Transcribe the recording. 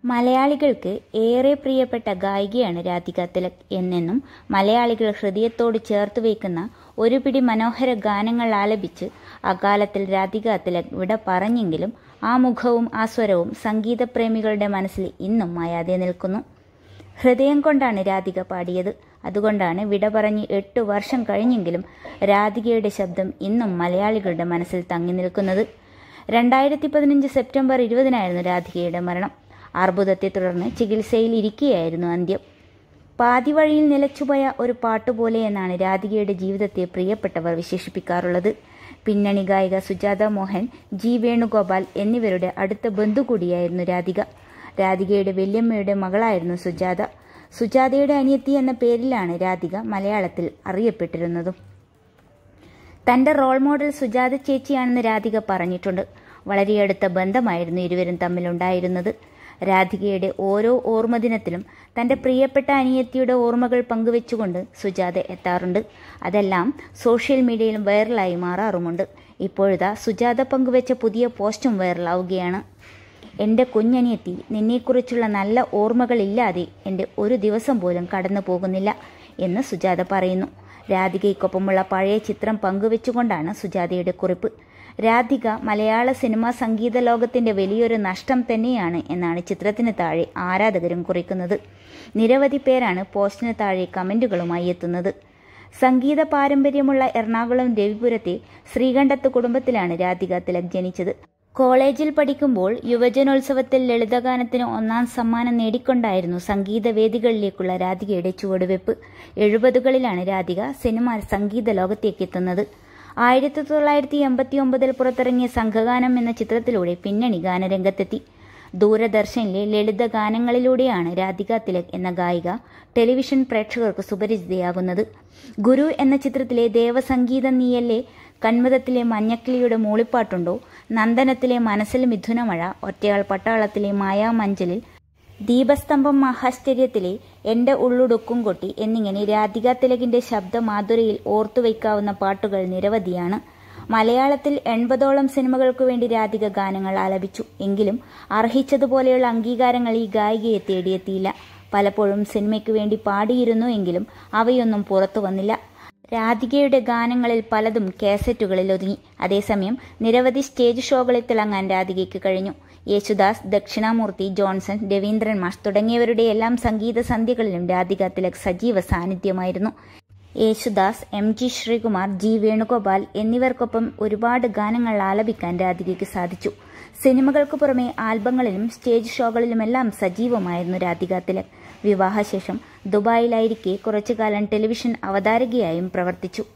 മലയാളികൾക്ക് ഏറെ പ്രിയപ്പെട്ട ഗായികയാണ് രാധിക തിലക് എന്നെന്നും മലയാളികൾ ഹൃദയത്തോട് ചേർത്ത് വയ്ക്കുന്ന ഒരു പിടി മനോഹര ഗാനങ്ങൾ ആലപിച്ച് അകാലത്തിൽ രാധിക തിലക് വിട പറഞ്ഞെങ്കിലും ആ മുഖവും ആ സ്വരവും സംഗീതപ്രേമികളുടെ മനസ്സിൽ ഇന്നും മായാതെ നിൽക്കുന്നു ഹൃദയം കൊണ്ടാണ് രാധിക പാടിയത് അതുകൊണ്ടാണ് വിട പറഞ്ഞ് എട്ട് വർഷം കഴിഞ്ഞെങ്കിലും രാധികയുടെ ശബ്ദം ഇന്നും മലയാളികളുടെ മനസ്സിൽ തങ്ങി നിൽക്കുന്നത് രണ്ടായിരത്തി പതിനഞ്ച് സെപ്റ്റംബർ ഇരുപതിനായിരുന്നു രാധികയുടെ മരണം അർബുദത്തെ തുടർന്ന് ചികിത്സയിൽ ഇരിക്കുകയായിരുന്നു അന്ത്യം പാതി വഴിയിൽ നിലച്ചുപോയ ഒരു പാട്ടുപോലെ എന്നാണ് രാധികയുടെ ജീവിതത്തെ പ്രിയപ്പെട്ടവർ വിശേഷിപ്പിക്കാറുള്ളത് പിന്നണി ഗായിക സുജാത മോഹൻ ജി വേണുഗോപാൽ എന്നിവരുടെ അടുത്ത ബന്ധു കൂടിയായിരുന്നു രാധിക രാധികയുടെ വല്യമ്മയുടെ മകളായിരുന്നു സുജാത സുജാതയുടെ അനിയത്തി എന്ന പേരിലാണ് രാധിക മലയാളത്തിൽ അറിയപ്പെട്ടിരുന്നതും തന്റെ റോൾ മോഡൽ സുജാത ചേച്ചിയാണെന്ന് രാധിക പറഞ്ഞിട്ടുണ്ട് വളരെ അടുത്ത ബന്ധമായിരുന്നു ഇരുവരും തമ്മിലുണ്ടായിരുന്നത് രാധികയുടെ ഓരോ ഓർമ്മദിനത്തിലും തന്റെ പ്രിയപ്പെട്ട അനിയത്തിയുടെ ഓർമ്മകൾ പങ്കുവെച്ചുകൊണ്ട് സുജാത എത്താറുണ്ട് അതെല്ലാം സോഷ്യൽ മീഡിയയിലും വൈറലായി മാറാറുമുണ്ട് ഇപ്പോഴിതാ സുജാത പങ്കുവെച്ച പുതിയ പോസ്റ്റും വൈറലാവുകയാണ് എൻ്റെ കുഞ്ഞനിയത്തി നിന്നെക്കുറിച്ചുള്ള നല്ല ഓർമ്മകളില്ലാതെ എൻ്റെ ഒരു ദിവസം പോലും കടന്നു പോകുന്നില്ല എന്ന് സുജാത പറയുന്നു രാധികയ്ക്കൊപ്പമുള്ള പഴയ ചിത്രം പങ്കുവെച്ചുകൊണ്ടാണ് സുജാതയുടെ കുറിപ്പ് രാധിക മലയാള സിനിമാ സംഗീത ലോകത്തിന്റെ വലിയൊരു നഷ്ടം തന്നെയാണ് എന്നാണ് ചിത്രത്തിന് താഴെ ആരാധകരും കുറിക്കുന്നത് നിരവധി പേരാണ് പോസ്റ്റിന് താഴെ കമന്റുകളുമായി എത്തുന്നത് സംഗീത പാരമ്പര്യമുള്ള എറണാകുളം രവിപുരത്തെ ശ്രീകണ്ഠത്ത് കുടുംബത്തിലാണ് രാധിക തിലക് ജനിച്ചത് കോളേജിൽ പഠിക്കുമ്പോൾ യുവജനോത്സവത്തിൽ ലളിതഗാനത്തിന് ഒന്നാം സമ്മാനം നേടിക്കൊണ്ടായിരുന്നു സംഗീത വേദികളിലേക്കുള്ള രാധികയുടെ ചുവടുവെപ്പ് എഴുപതുകളിലാണ് രാധിക സിനിമ സംഗീത ലോകത്തേക്ക് എത്തുന്നത് ആയിരത്തി തൊള്ളായിരത്തി എൺപത്തി ഒമ്പതിൽ പുറത്തിറങ്ങിയ സംഘഗാനം എന്ന ചിത്രത്തിലൂടെ പിന്നണി ഗാനരംഗത്തെത്തി ദൂരദർശനിലെ ലളിത ഗാനങ്ങളിലൂടെയാണ് രാധിക തിലക് എന്ന ഗായിക ടെലിവിഷൻ പ്രേക്ഷകർക്ക് സുപരിചിതയാകുന്നത് ഗുരു എന്ന ചിത്രത്തിലെ ദേവസംഗീതം നീയല്ലേ കന്മതത്തിലെ മഞ്ഞക്കിളിയുടെ മൂളിപ്പാട്ടുണ്ടോ നന്ദനത്തിലെ മനസ്സിൽ മിഥുനമഴ ഒറ്റയാൾ പട്ടാളത്തിലെ മായാമഞ്ചലിൽ ദീപസ്തംഭം മഹാശ്ചര്യത്തിലെ എന്റെ ഉള്ളുടുക്കും കൊട്ടി എന്നിങ്ങനെ രാധിക തിലകിന്റെ ശബ്ദമാധുരയിൽ ഓർത്തുവയ്ക്കാവുന്ന പാട്ടുകൾ നിരവധിയാണ് മലയാളത്തിൽ എൺപതോളം സിനിമകൾക്കു വേണ്ടി രാധിക ഗാനങ്ങൾ ആലപിച്ചു എങ്കിലും അർഹിച്ചതുപോലെയുള്ള അംഗീകാരങ്ങൾ ഈ ഗായികയെ തേടിയെത്തിയില്ല പലപ്പോഴും സിനിമയ്ക്കു വേണ്ടി പാടിയിരുന്നു എങ്കിലും അവയൊന്നും പുറത്തു വന്നില്ല രാധികയുടെ ഗാനങ്ങളിൽ പലതും കാസറ്റുകളിൽ ഒതുങ്ങി അതേസമയം നിരവധി സ്റ്റേജ് ഷോകളിൽ തിളങ്ങാൻ രാധികയ്ക്ക് കഴിഞ്ഞു യേശുദാസ് ദക്ഷിണാമൂർത്തി ജോൺസൺ രവീന്ദ്രൻ മാഷ് തുടങ്ങിയവരുടെ എല്ലാം സംഗീത സന്ധ്യകളിലും രാധിക തിലക് സജീവ സാന്നിധ്യമായിരുന്നു Yesudas M G Sreekumar G Venugopal എന്നിവർക്കൊപ്പം ഒരുപാട് ഗാനങ്ങൾ ആലപിക്കാൻ രാധികയ്ക്ക് സാധിച്ചു സിനിമകൾക്ക് പുറമെ ആൽബങ്ങളിലും സ്റ്റേജ് ഷോകളിലുമെല്ലാം സജീവമായിരുന്നു രാധിക തിലക് വിവാഹശേഷം ദുബായിലായിരിക്കെ കുറച്ചുകാലം ടെലിവിഷൻ അവതാരകയായും പ്രവർത്തിച്ചു